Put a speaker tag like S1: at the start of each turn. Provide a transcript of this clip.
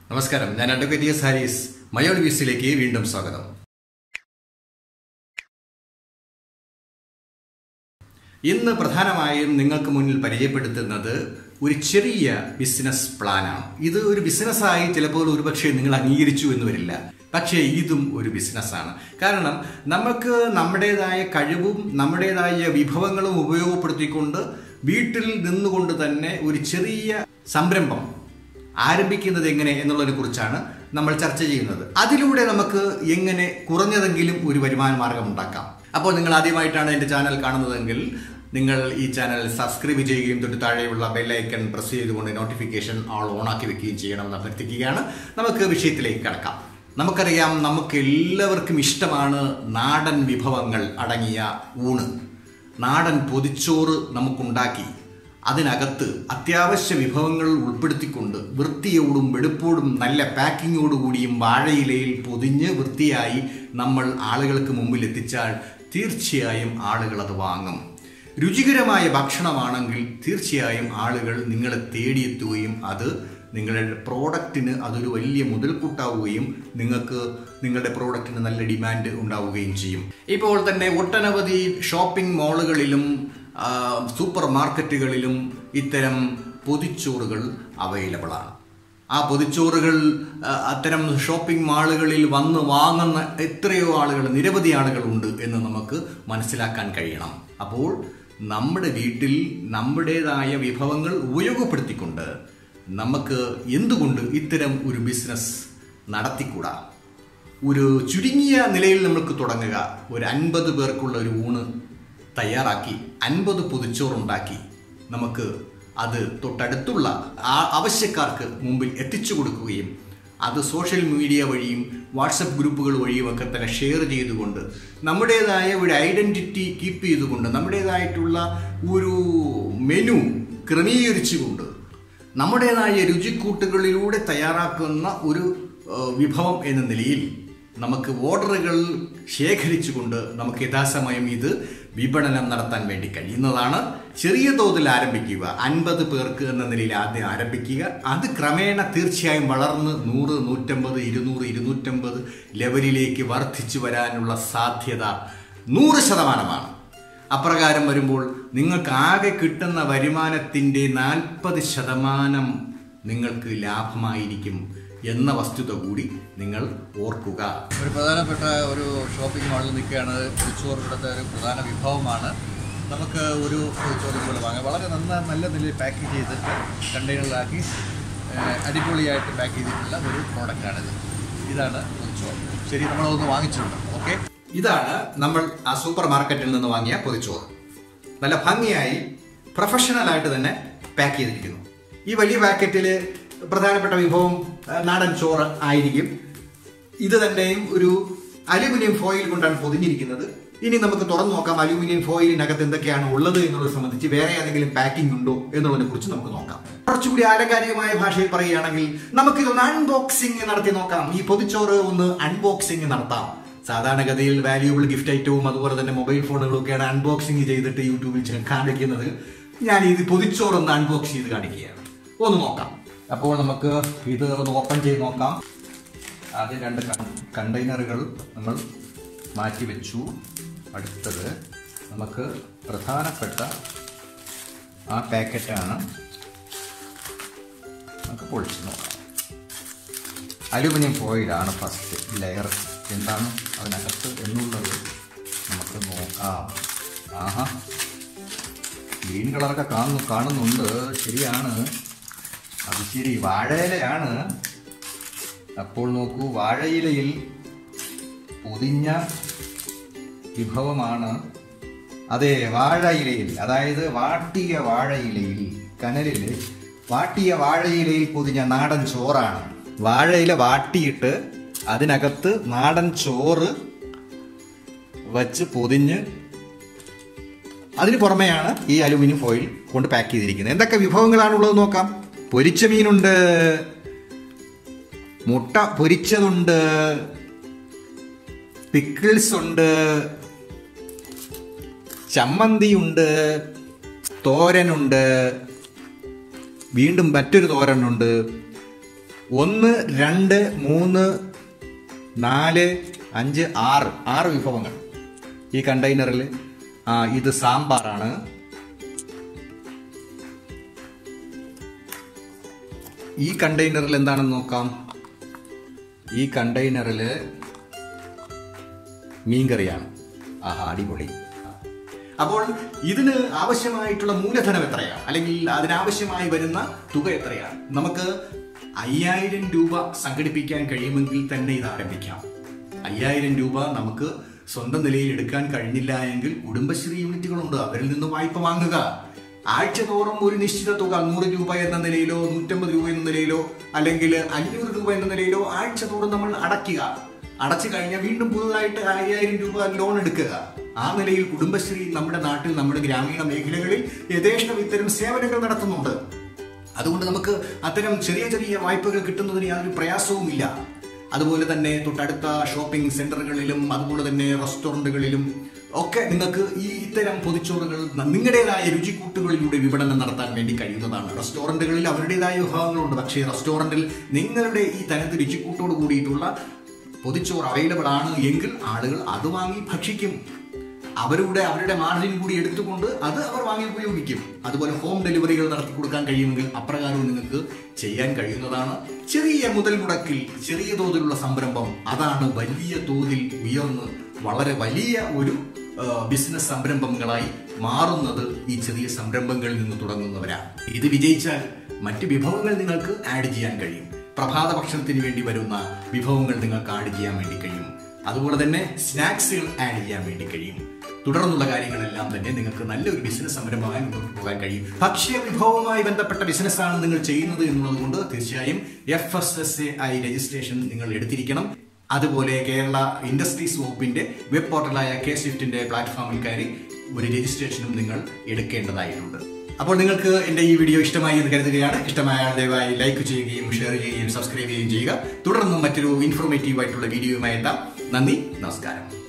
S1: നമസ്കാരം ഞാൻ advocate S Haris മയോൾ വീസിലേക്ക് വീണ്ടും സ്വാഗതം ഇന്ന് പ്രധാനമായും നിങ്ങൾക്ക് മുന്നിൽ പരിചയപ്പെടുത്തുന്നത് ഒരു ചെറിയ ബിസിനസ് പ്ലാനാണ് ഇത് ഒരു ബിസിനസ്സായി ചിലപ്പോൾ ഒരുപക്ഷെ നിങ്ങൾ അംഗീകരിച്ചു എന്ന് വരില്ല പക്ഷേ ഇതും ഒരു ബിസിനസ്സാണ് കാരണം നമുക്ക് നമ്മുടേതായ കഴിവും നമ്മുടേതായ വിഭവങ്ങളും ഉപയോഗപ്പെടുത്തിക്കൊണ്ട് വീട്ടിൽ നിന്നുകൊണ്ട് തന്നെ ഒരു ചെറിയ സംരംഭം ആരംഭിക്കുന്നത് എങ്ങനെ എന്നുള്ളതിനെ കുറിച്ചാണ് നമ്മൾ ചർച്ച ചെയ്യുന്നത് അതിലൂടെ നമുക്ക് എങ്ങനെ കുറഞ്ഞതെങ്കിലും ഒരു വരുമാന മാർഗം ഉണ്ടാക്കാം അപ്പോൾ നിങ്ങൾ ആദ്യമായിട്ടാണ് എൻ്റെ ചാനൽ കാണുന്നതെങ്കിൽ നിങ്ങൾ ഈ ചാനൽ സബ്സ്ക്രൈബ് ചെയ്യുകയും തൊട്ട് താഴെയുള്ള ബെല്ലൈക്കൺ പ്രസ് ചെയ്തുകൊണ്ട് നോട്ടിഫിക്കേഷൻ ആൾ ഓണാക്കി വെക്കുകയും ചെയ്യണമെന്ന് അഭ്യർത്ഥിക്കുകയാണ് നമുക്ക് വിഷയത്തിലേക്ക് കടക്കാം നമുക്കറിയാം നമുക്ക് എല്ലാവർക്കും ഇഷ്ടമാണ് നാടൻ വിഭവങ്ങൾ അടങ്ങിയ ഊണ് നാടൻ പൊതിച്ചോറ് നമുക്കുണ്ടാക്കി അതിനകത്ത് അത്യാവശ്യ വിഭവങ്ങൾ ഉൾപ്പെടുത്തിക്കൊണ്ട് വൃത്തിയോടും വെടുപ്പോടും നല്ല പാക്കിങ്ങോടുകൂടിയും വാഴയിലയിൽ പൊതിഞ്ഞ് വൃത്തിയായി നമ്മൾ ആളുകൾക്ക് മുമ്പിൽ എത്തിച്ചാൽ തീർച്ചയായും ആളുകൾ അത് വാങ്ങും രുചികരമായ ഭക്ഷണമാണെങ്കിൽ തീർച്ചയായും ആളുകൾ നിങ്ങളെ തേടിയെത്തുകയും അത് നിങ്ങളുടെ പ്രോഡക്റ്റിന് അതൊരു വലിയ മുതൽക്കൂട്ടാവുകയും നിങ്ങൾക്ക് നിങ്ങളുടെ പ്രോഡക്റ്റിന് നല്ല ഡിമാൻഡ് ഉണ്ടാവുകയും ചെയ്യും ഇപ്പോൾ തന്നെ ഒട്ടനവധി ഷോപ്പിംഗ് മാളുകളിലും ആ, സൂപ്പർ മാർക്കറ്റുകളിലും ഇത്തരം പൊതിച്ചോറുകൾ അവൈലബിൾ ആണ് ആ പൊതിച്ചോറുകൾ ആ, അത്തരം ഷോപ്പിംഗ് മാളുകളിൽ വന്ന് വാങ്ങുന്ന എത്രയോ ആളുകൾ നിരവധി ആളുകളുണ്ട് എന്ന് നമുക്ക് മനസ്സിലാക്കാൻ കഴിയണം അപ്പോൾ നമ്മുടെ വീട്ടിൽ നമ്മുടേതായ വിഭവങ്ങൾ ഉപയോഗപ്പെടുത്തിക്കൊണ്ട് നമുക്ക് എന്തുകൊണ്ട് ഇത്തരം ഒരു ബിസിനസ് നടത്തിക്കൂടാ ഒരു ചുരുങ്ങിയ നിലയിൽ നമുക്ക് തുടങ്ങുക ഒരു അൻപത് പേർക്കുള്ള ഒരു ഊണ് തയ്യാറാക്കി അൻപത് പൊതിച്ചോറുണ്ടാക്കി നമുക്ക് അത് തൊട്ടടുത്തുള്ള ആ ആവശ്യക്കാർക്ക് മുമ്പിൽ എത്തിച്ചു കൊടുക്കുകയും അത് സോഷ്യൽ മീഡിയ വഴിയും വാട്സപ്പ് ഗ്രൂപ്പുകൾ വഴിയും ഒക്കെ തന്നെ ഷെയർ ചെയ്തുകൊണ്ട് നമ്മുടേതായ ഒരു ഐഡൻറ്റിറ്റി കീപ്പ് ചെയ്തുകൊണ്ട് നമ്മുടേതായിട്ടുള്ള ഒരു മെനു ക്രമീകരിച്ചുകൊണ്ട് നമ്മുടേതായ രുചിക്കൂട്ടുകളിലൂടെ തയ്യാറാക്കുന്ന ഒരു ഏഹ്, വിഭവം എന്ന നിലയിൽ നമുക്ക് ഓർഡറുകൾ ശേഖരിച്ചുകൊണ്ട് നമുക്ക് യഥാസമയം ഇത് വിപണനം നടത്താൻ വേണ്ടി കഴിയുന്നതാണ് ചെറിയ തോതിൽ ആരംഭിക്കുക അൻപത് പേർക്ക് എന്ന നിലയിൽ ആദ്യം ആരംഭിക്കുക അത് ക്രമേണ തീർച്ചയായും വളർന്ന് നൂറ് നൂറ്റമ്പത് ഇരുന്നൂറ് ഇരുന്നൂറ്റമ്പത് ലെവലിലേക്ക് വർദ്ധിച്ചു വരാനുള്ള സാധ്യത നൂറ് ശതമാനമാണ് അപ്രകാരം വരുമ്പോൾ നിങ്ങൾക്ക് ആകെ കിട്ടുന്ന വരുമാനത്തിൻ്റെ നാൽപ്പത് ശതമാനം നിങ്ങൾക്ക് ലാഭമായിരിക്കും എന്ന വസ്തുത കൂടി നിങ്ങൾ ഓർക്കുക
S2: ഒരു പ്രധാനപ്പെട്ട ഒരു ഷോപ്പിംഗ് മാളിൽ നിൽക്കുകയാണ് പൊതിച്ചോറ് ഇവിടുത്തെ ഒരു പ്രധാന വിഭവമാണ് നമുക്ക് ഒരു പൊതിച്ചോറ് ഇതുപോലെ വാങ്ങാം വളരെ നന്ന നല്ല നിലയിൽ പാക്ക് ചെയ്തിട്ട് കണ്ടെയ്നറിലാക്കി ഏഹ്, അടിപൊളിയായിട്ട് പാക്ക് ചെയ്തിട്ടുള്ള ഒരു പ്രോഡക്റ്റാണിത് ഇതാണ് പൊതിച്ചോറ് ശരി നമ്മളതൊന്ന് വാങ്ങിച്ചിട്ടുണ്ട് ഓക്കെ
S1: ഇതാണ് നമ്മൾ ആ സൂപ്പർ മാർക്കറ്റിൽ നിന്ന് വാങ്ങിയ പൊതിച്ചോറ് നല്ല ഭംഗിയായി പ്രൊഫഷണലായിട്ട് തന്നെ പാക്ക് ചെയ്തിരിക്കുന്നു ഈ വലിയ പാക്കറ്റിൽ പ്രധാനപ്പെട്ട വിഭവം ആ, നാടൻ ചോറ് ആയിരിക്കും ഇത് തന്നെയും ഒരു അലുമിനിയം ഫോയിൽ കൊണ്ടാണ് പൊതിഞ്ഞിരിക്കുന്നത് ഇനി നമുക്ക് തുറന്നു നോക്കാം അലുമിനിയം ഫോയിലിനകത്ത് എന്തൊക്കെയാണ് ഉള്ളത് എന്നുള്ളത് സംബന്ധിച്ച് വേറെ ഏതെങ്കിലും പാക്കിംഗ് ഉണ്ടോ എന്നുള്ളതിനെ കുറിച്ച് നമുക്ക് നോക്കാം കുറച്ചുകൂടി ആലങ്കാരികമായ ഭാഷയിൽ പറയുകയാണെങ്കിൽ നമുക്കിതൊന്ന് അൺബോക്സിംഗ് നടത്തി നോക്കാം ഈ പൊതിച്ചോറ് ഒന്ന് അൺബോക്സിംഗ് നടത്താം സാധാരണഗതിയിൽ വാല്യൂബിൾ ഗിഫ്റ്റ് ഐറ്റവും അതുപോലെ തന്നെ മൊബൈൽ ഫോണുകളും ഒക്കെയാണ് അൺബോക്സിംഗ് ചെയ്തിട്ട് യൂട്യൂബിൽ ചെ- കാണിക്കുന്നത് ഞാൻ ഇത് പൊതിച്ചോറൊന്ന് അൺബോക്സ് ചെയ്ത് കാണിക്കുകയാണ് ഒന്ന് നോക്കാം അപ്പോൾ നമുക്ക് ഇത് ഒന്ന് ഓപ്പൺ ചെയ്ത് നോക്കാം ആദ്യം രണ്ട് കണ്ടെയ്നറുകൾ നമ്മൾ മാറ്റി വെച്ചു അടുത്തത് നമുക്ക് പ്രധാനപ്പെട്ട ആ പാക്കറ്റാണ് നമുക്ക് പൊളിച്ച് നോക്കാം അലുമിനിയം ഫോയിലാണ് ഫസ്റ്റ് ലെയർ എന്താണ് അതിനകത്ത് എന്നുള്ളത് നമുക്ക് നോക്കാം ആഹാ ഗ്രീൻ കളറൊക്കെ കാണുന്നു കാണുന്നുണ്ട് ശരിയാണ് അത് ശരി വാഴയിലയാണ് അപ്പോൾ നോക്കൂ വാഴയിലയിൽ പൊതിഞ്ഞ വിഭവമാണ് അതെ വാഴയിലയിൽ അതായത് വാട്ടിയ വാഴയിലയിൽ കനലിൽ വാട്ടിയ വാഴയിലയിൽ പൊതിഞ്ഞ നാടൻ ചോറാണ് വാഴയില വാട്ടിയിട്ട് അതിനകത്ത് നാടൻ ചോറ് വച്ച് പൊതിഞ്ഞ് അതിന് പുറമെയാണ് ഈ അലുമിനിയം ഫോയിൽ കൊണ്ട് പാക്ക് ചെയ്തിരിക്കുന്നത് എന്തൊക്കെ വിഭവങ്ങളാണുള്ളത് നോക്കാം പൊരിച്ച മീനുണ്ട് മുട്ട പൊരിച്ചതുണ്ട് പിക്കിൾസ് ഉണ്ട് ചമ്മന്തിയുണ്ട് തോരനുണ്ട് വീണ്ടും മറ്റൊരു തോരനുണ്ട് ഒന്ന് രണ്ട് മൂന്ന് നാല് അഞ്ച് ആറ് ആറ് വിഭവങ്ങൾ ഈ കണ്ടെയ്നറിൽ ആ ഇത് സാമ്പാറാണ് ഈ കണ്ടെയ്നറിൽ എന്താണെന്ന് നോക്കാം ഈ കണ്ടെയ്നറിൽ മീൻകറിയാണ് ആഹാ അടിപൊളി അപ്പോൾ ഇതിന് ആവശ്യമായിട്ടുള്ള മൂലധനം എത്രയാണ് അല്ലെങ്കിൽ അതിനാവശ്യമായി വരുന്ന തുക എത്രയാണ് നമുക്ക് അയ്യായിരം രൂപ സംഘടിപ്പിക്കാൻ കഴിയുമെങ്കിൽ തന്നെ ഇത് ആരംഭിക്കാം അയ്യായിരം രൂപ നമുക്ക് സ്വന്തം നിലയിൽ എടുക്കാൻ കഴിഞ്ഞില്ല എങ്കിൽ കുടുംബശ്രീ യൂണിറ്റുകളുണ്ട് അവരിൽ നിന്ന് വായ്പ വാങ്ങുക ആഴ്ച തോറും ഒരു നിശ്ചിത തുക നൂറ് രൂപ എന്ന നിലയിലോ നൂറ്റമ്പത് രൂപ എന്ന നിലയിലോ അല്ലെങ്കിൽ അഞ്ഞൂറ് രൂപ എന്ന നിലയിലോ ആഴ്ച തോറും നമ്മൾ അടയ്ക്കുക അടച്ചു കഴിഞ്ഞാൽ വീണ്ടും പുതുതായിട്ട് അയ്യായിരം രൂപ ലോൺ എടുക്കുക ആ നിലയിൽ കുടുംബശ്രീ നമ്മുടെ നാട്ടിൽ നമ്മുടെ ഗ്രാമീണ മേഖലകളിൽ യഥേഷ്ടം ഇത്തരം സേവനങ്ങൾ നടത്തുന്നുണ്ട് അതുകൊണ്ട് നമുക്ക് അത്തരം ചെറിയ ചെറിയ വായ്പകൾ കിട്ടുന്നതിന് യാതൊരു പ്രയാസവുമില്ല അതുപോലെ തന്നെ തൊട്ടടുത്ത ഷോപ്പിംഗ് സെന്ററുകളിലും അതുപോലെ തന്നെ റെസ്റ്റോറൻറ്റുകളിലും ഒക്കെ നിങ്ങൾക്ക് ഈ ഇത്തരം പൊതിച്ചോറുകൾ നിങ്ങളുടേതായ രുചിക്കൂട്ടുകളിലൂടെ വിപണനം നടത്താൻ വേണ്ടി കഴിയുന്നതാണ് റെസ്റ്റോറൻറ്റുകളിൽ അവരുടേതായ വിഭാഗങ്ങളുണ്ട് പക്ഷേ റെസ്റ്റോറൻറ്റിൽ നിങ്ങളുടെ ഈ തനത് രുചിക്കൂട്ടോട് കൂടിയിട്ടുള്ള പൊതിച്ചോറ് അവൈലബിൾ ആണ് എങ്കിൽ ആളുകൾ അത് വാങ്ങി ഭക്ഷിക്കും അവരുടെ അവരുടെ മാർജിൻ കൂടി എടുത്തുകൊണ്ട് അത് അവർ വാങ്ങി ഉപയോഗിക്കും അതുപോലെ ഹോം ഡെലിവറികൾ നടത്തി കൊടുക്കാൻ കഴിയുമെങ്കിൽ അപ്രകാരവും നിങ്ങൾക്ക് ചെയ്യാൻ കഴിയുന്നതാണ് ചെറിയ മുതൽ മുടക്കിൽ ചെറിയ തോതിലുള്ള സംരംഭം അതാണ് വലിയ തോതിൽ ഉയർന്ന് വളരെ വലിയ ഒരു ആ, ബിസിനസ് സംരംഭങ്ങളായി മാറുന്നത് ഈ ചെറിയ സംരംഭങ്ങളിൽ നിന്ന് തുടങ്ങുന്നവരാണ് ഇത് വിജയിച്ചാൽ മറ്റ് വിഭവങ്ങൾ നിങ്ങൾക്ക് ആഡ് ചെയ്യാൻ കഴിയും പ്രഭാത ഭക്ഷണത്തിന് വേണ്ടി വരുന്ന വിഭവങ്ങൾ നിങ്ങൾക്ക് ആഡ് ചെയ്യാൻ വേണ്ടി കഴിയും അതുപോലെ തന്നെ സ്നാക്സുകൾ ആഡ് ചെയ്യാൻ വേണ്ടി കഴിയും തുടർന്നുള്ള കാര്യങ്ങളെല്ലാം തന്നെ നിങ്ങൾക്ക് നല്ലൊരു ബിസിനസ് സംരംഭമായി മുന്നോട്ട് പോകാൻ കഴിയും ഭക്ഷ്യ വിഭവവുമായി ബന്ധപ്പെട്ട ബിസിനസ്സാണ് നിങ്ങൾ ചെയ്യുന്നത് എന്നുള്ളത് കൊണ്ട് തീർച്ചയായും F S S A I registration നിങ്ങൾ എടുത്തിരിക്കണം അതുപോലെ കേരള ഇൻഡസ്ട്രീസ് വകുപ്പിന്റെ വെബ് പോർട്ടലായ കെ സ്വിഫ്റ്റിന്റെ പ്ലാറ്റ്ഫോമിൽ കയറി ഒരു രജിസ്ട്രേഷനും നിങ്ങൾ എടുക്കേണ്ടതായിട്ടുണ്ട് അപ്പോൾ നിങ്ങൾക്ക് എന്റെ ഈ വീഡിയോ ഇഷ്ടമായി എന്ന് കരുതുകയാണ് ഇഷ്ടമായാൽ ദയവായി ലൈക്ക് ചെയ്യുകയും ഷെയർ ചെയ്യുകയും സബ്സ്ക്രൈബ് ചെയ്യുകയും ചെയ്യുക തുടർന്നും മറ്റൊരു ഇൻഫോർമേറ്റീവ് ആയിട്ടുള്ള വീഡിയോയുമായി എത്താം നന്ദി നമസ്കാരം